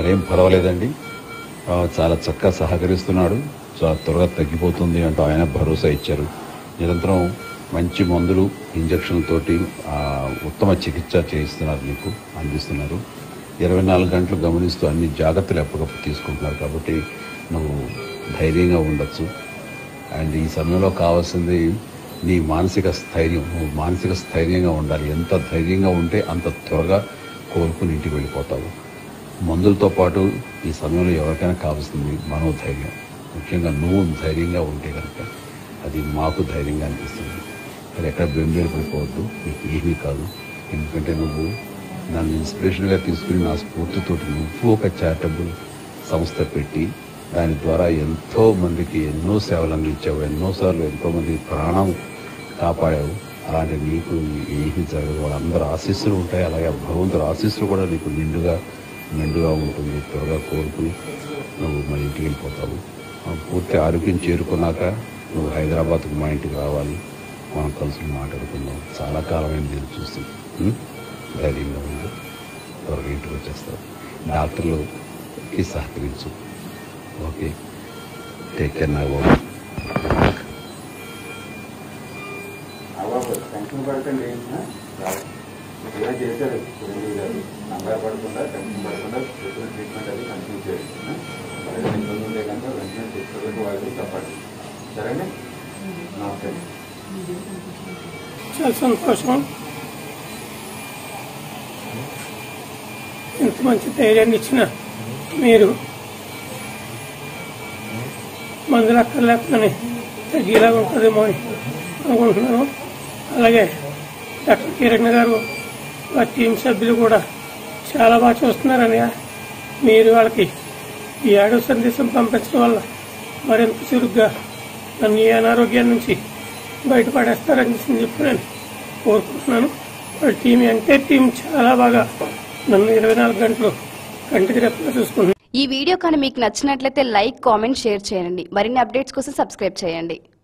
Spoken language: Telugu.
మరేం పర్వాలేదండి ఆ, చాలా చక్కగా సహకరిస్తున్నాడు చాలా త్వరగా తగ్గిపోతుంది అంటూ ఆయన భరోసా ఇచ్చారు నిరంతరం మంచి మందులు ఇంజక్షన్లతోటి ఆ, ఉత్తమ చికిత్స చేయిస్తున్నారు నీకు అందిస్తున్నారు ఇరవై నాలుగు గంటలు గమనిస్తూ అన్ని జాగ్రత్తలు ఎప్పటికప్పుడు తీసుకుంటున్నారు కాబట్టి నువ్వు ధైర్యంగా ఉండొచ్చు అండ్ ఈ సమయంలో కావాల్సింది నీ మానసిక స్థైర్యం నువ్వు మానసిక స్థైర్యంగా ఉండాలి ఎంత ధైర్యంగా ఉంటే అంత త్వరగా కోలుకుని ఇంటికి వెళ్ళిపోతావు మందులతో పాటు ఈ సమయంలో ఎవరికైనా కావాల్సింది మనోధైర్యం ముఖ్యంగా నువ్వు ధైర్యంగా ఉంటే కనుక అది మాకు ధైర్యంగా అనిపిస్తుంది మరి ఎక్కడ బెంబేలు పడిపోవద్దు నీకు ఏమీ కాదు ఎందుకంటే నువ్వు నన్ను ఇన్స్పిరేషన్గా తీసుకుని నా స్ఫూర్తితోటి నువ్వు ఒక చారిటబుల్ సంస్థ పెట్టి దాని ద్వారా ఎంతో మందికి ఎన్నో సేవలు అందించావు ఎన్నోసార్లు ఎంతో మంది ప్రాణం కాపాడావు అలాంటి నీకు ఏమి జరగదు వాళ్ళందరూ ఆశీస్సులు ఉంటాయి అలాగే భగవంతుడు ఆశీస్సులు కూడా నీకు నిండుగా మెండుగా ఉంటుంది త్వరగా కోరుకుని నువ్వు మన ఇంటికి వెళ్ళిపోతావు ఆ పూర్తి ఆరోగ్యం చేరుకున్నాక నువ్వు హైదరాబాద్కు మా ఇంటికి రావాలి మనం కలిసి మాట్లాడుకుందాం చాలా కాలమైంది నేను చూసి ఉం? ధైర్యంగా ఉంది త్వరగా ఇంటికి వచ్చేస్తావు డాక్టర్లుకి సహకరించు ఓకే టేక్ కేర్ నా బాబు అవ్వదు టెన్షన్ పడకండి ఆ? రావు. ఇలా చేశారు గురువు గారు కంగారు పడకుండా టెన్షన్ పడకుండా చెప్పిన ట్రీట్మెంట్ అది కంటిన్యూ చేయండి ఆ? ఏదైనా ఇబ్బంది ఉంటే కనుక వెంటనే తీసుకెళ్ళి వాళ్ళకి చెప్పండి సరేనా నమస్తే చాలా సంతోషం ఇంత మంచి ధైర్యాన్ని ఇచ్చిన మీరు మందులు అక్కర్లేకపోతే తగ్గేలాగా ఉంటుందేమో అని అనుకుంటున్నాను అలాగే డాక్టర్ కిరణ్ గారు వారి టీం సభ్యులు కూడా చాలా బాగా చూస్తున్నారని మీరు వాళ్ళకి ఈ ఆడో సందేశం పంపించడం వల్ల మరింత చురుగ్గా నన్ను ఈ అనారోగ్యం నుంచి బయటపడేస్తారని చెప్పి నేను కోరుకుంటున్నాను వాళ్ళ టీం ఎంటైర్ టీం చాలా బాగా నన్ను ఇరవై నాలుగు గంటలు కంటికి రెప్పగా చూసుకుంటున్నాను ఈ వీడియో కానీ మీకు నచ్చినట్లయితే లైక్ కామెంట్ షేర్ చేయండి మరిన్ని అప్డేట్స్ కోసం సబ్స్క్రైబ్ చేయండి